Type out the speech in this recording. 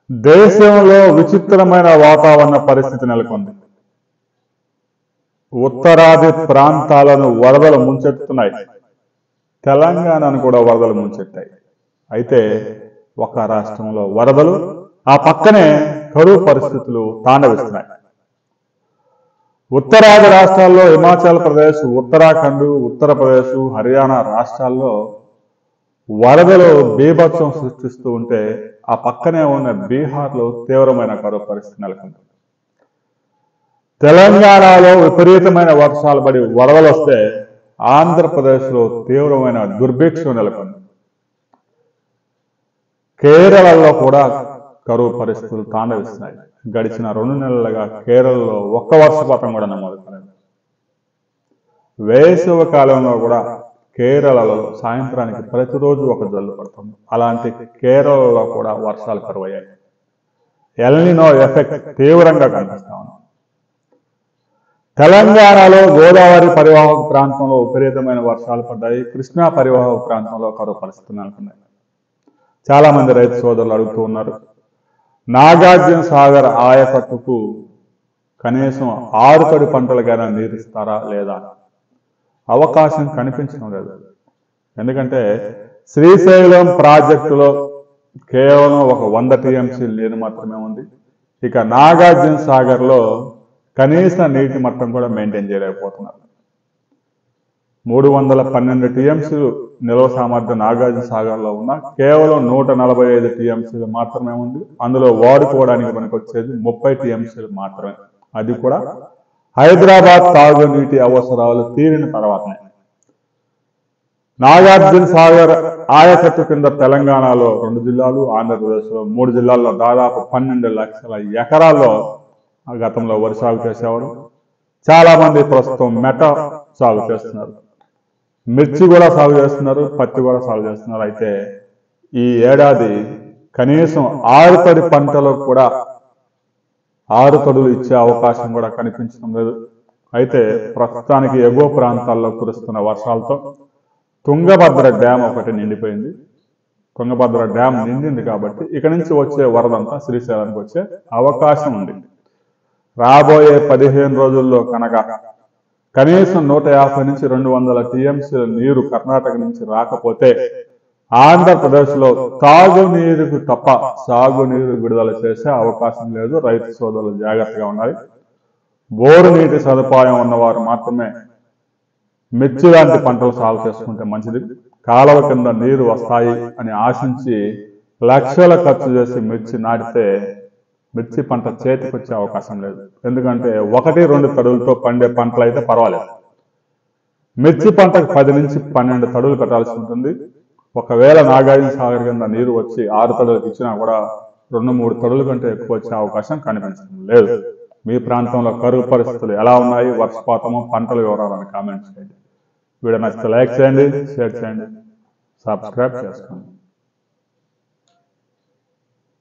దేశంలో విచిత్రమైన వాతావరణ పరిస్థితి నెలకొంది ఉత్తరాది ప్రాంతాలను వరదలు ముంచెత్తుతున్నాయి తెలంగాణను కూడా వరదలు ముంచెత్తాయి అయితే ఒక రాష్ట్రంలో వరదలు ఆ పక్కనే కరువు పరిస్థితులు తాండవిస్తున్నాయి ఉత్తరాది రాష్ట్రాల్లో హిమాచల్ ప్రదేశ్ ఉత్తరాఖండ్ ఉత్తరప్రదేశ్ హర్యానా రాష్ట్రాల్లో వరదలు బీభత్సం సృష్టిస్తూ ఉంటే ఆ పక్కనే ఉన్న బీహార్లో తీవ్రమైన కరువు పరిస్థితి నెలకొంది తెలంగాణలో విపరీతమైన వర్షాలు పడి వరదలు వస్తే ఆంధ్రప్రదేశ్లో తీవ్రమైన దుర్భిక్షం నెలకొంది కేరళలో కూడా కరువు పరిస్థితులు తాండవిస్తున్నాయి గడిచిన రెండు నెలలుగా కేరళలో ఒక్క వర్షపాతం కూడా నమోదు కాలేదు వేసవ కాలంలో కూడా కేరళలో సాయంత్రానికి ప్రతిరోజు ఒక జల్లు పడుతుంది అలాంటి కేరళలో కూడా వర్షాలు కరువయ్యాయి ఎల్నినో ఎఫెక్ట్ తీవ్రంగా కనిపిస్తా ఉంది తెలంగాణలో గోదావరి పరివాహక ప్రాంతంలో విపరీతమైన వర్షాలు పడ్డాయి కృష్ణా పరివాహక ప్రాంతంలో కరువు పరిస్థితులు నెలకొన్నాయి చాలా మంది రైతు సోదరులు అడుగుతూ ఉన్నారు నాగార్జున సాగర్ ఆయకట్టుకు కనీసం ఆరు తడి పంటలకైనా నీరు ఇస్తారా లేదా అవకాశం కనిపించడం లేదు ఎందుకంటే శ్రీశైలం ప్రాజెక్టులో కేవలం ఒక వంద టీఎంసీ నీరు మాత్రమే ఉంది ఇక నాగార్జున సాగర్లో కనీస నీటి మట్టం కూడా మెయింటైన్ చేయలేకపోతున్నారు మూడు వందల పన్నెండు టీఎంసీలు నిల్వ సామర్థ్యం నాగార్జున సాగర్లో ఉన్న కేవలం నూట నలభై ఐదు టీఎంసీలు మాత్రమే ఉంది అందులో వాడుకోవడానికి మనకు వచ్చేది ముప్పై టీఎంసీలు మాత్రమే అది కూడా హైదరాబాద్ తాగునీటి అవసరాలు తీరిన తర్వాతనే నాగార్జున సాగర్ ఆయకట్టు కింద తెలంగాణలో రెండు జిల్లాలు ఆంధ్రప్రదేశ్లో మూడు జిల్లాల్లో దాదాపు పన్నెండు లక్షల ఎకరాల్లో గతంలో వరి సాగు చేసేవారు చాలా మంది ప్రస్తుతం మెట సాగు చేస్తున్నారు మిర్చి కూడా సాగు చేస్తున్నారు పత్తి కూడా సాగు చేస్తున్నారు అయితే ఈ ఏడాది కనీసం ఆరు తడి పంటలకు కూడా ఆరు తడులు ఇచ్చే అవకాశం కూడా కనిపించడం లేదు అయితే ప్రస్తుతానికి ఎగువ ప్రాంతాల్లో కురుస్తున్న వర్షాలతో తుంగభద్ర డ్యామ్ ఒకటి నిండిపోయింది తుంగభద్ర డ్యామ్ నిండింది కాబట్టి ఇక నుంచి వచ్చే వరదంతా శ్రీశైలానికి వచ్చే అవకాశం ఉంది రాబోయే పదిహేను రోజుల్లో కనుక కనీసం నూట యాభై నుంచి రెండు వందల టీఎంసీల నీరు కర్ణాటక నుంచి రాకపోతే ఆంధ్రప్రదేశ్లో తాగునీరుకు తప్ప సాగునీరు విడుదల చేసే అవకాశం లేదు రైతు సోదరులు జాగ్రత్తగా ఉండాలి బోరు నీటి సదుపాయం ఉన్నవారు మాత్రమే మిర్చి లాంటి పంటలు సాగు చేసుకుంటే మంచిది కాలువ కింద నీరు వస్తాయి అని ఆశించి లక్షల ఖర్చు చేసి మిర్చి నాటితే మిర్చి పంట చేతికి వచ్చే అవకాశం లేదు ఎందుకంటే ఒకటి రెండు తడులతో పండే పంటలు అయితే పర్వాలేదు మిర్చి పంటకు పది నుంచి పన్నెండు తడులు పెట్టాల్సి ఉంటుంది ఒకవేళ నాగార్జున సాగర్ కింద నీరు వచ్చి ఆరు తడులకు ఇచ్చినా కూడా రెండు మూడు తడుల కంటే ఎక్కువ వచ్చే అవకాశం కనిపించడం లేదు మీ ప్రాంతంలో కరువు పరిస్థితులు ఎలా ఉన్నాయి వర్షపాతము పంటల వివరాలను కామెంట్ చేయండి వీడియో నచ్చితే లైక్ చేయండి షేర్ చేయండి సబ్స్క్రైబ్ చేసుకోండి